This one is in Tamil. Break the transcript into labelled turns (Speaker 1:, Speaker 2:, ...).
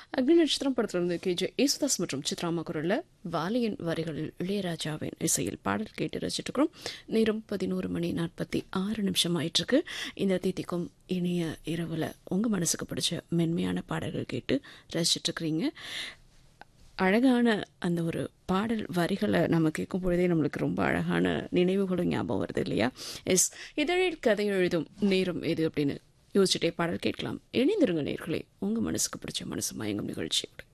Speaker 1: அக்னி நட்சத்திரம் படத்திலிருந்து கே ஜே யேசுதாஸ் மற்றும் சித்ராமா குரல்ல வாலியின் வரிகளில் இளையராஜாவின் இசையில் பாடல் கேட்டு ரசிச்சிருக்கிறோம் நேரம் பதினோரு மணி நாற்பத்தி ஆறு நிமிஷம் ஆயிட்டு இருக்கு இந்த தீதிக்கும் இனிய இரவுல உங்க மனசுக்கு பிடிச்ச மென்மையான பாடல்கள் கேட்டு ரசிச்சிட்டு இருக்கிறீங்க அழகான அந்த ஒரு பாடல் வரிகளை நம்ம கேட்கும் பொழுதே நம்மளுக்கு ரொம்ப அழகான நினைவுகளும் ஞாபகம் வருது இல்லையா எஸ் இதழில் கதை எழுதும் நேரம் எது அப்படின்னு யோசிச்சுட்டே பாடல் கேட்கலாம் இணைந்திருங்க நேர்களே உங்கள் மனசுக்கு பிடிச்ச மனசு மயங்கும் நிகழ்ச்சியோடு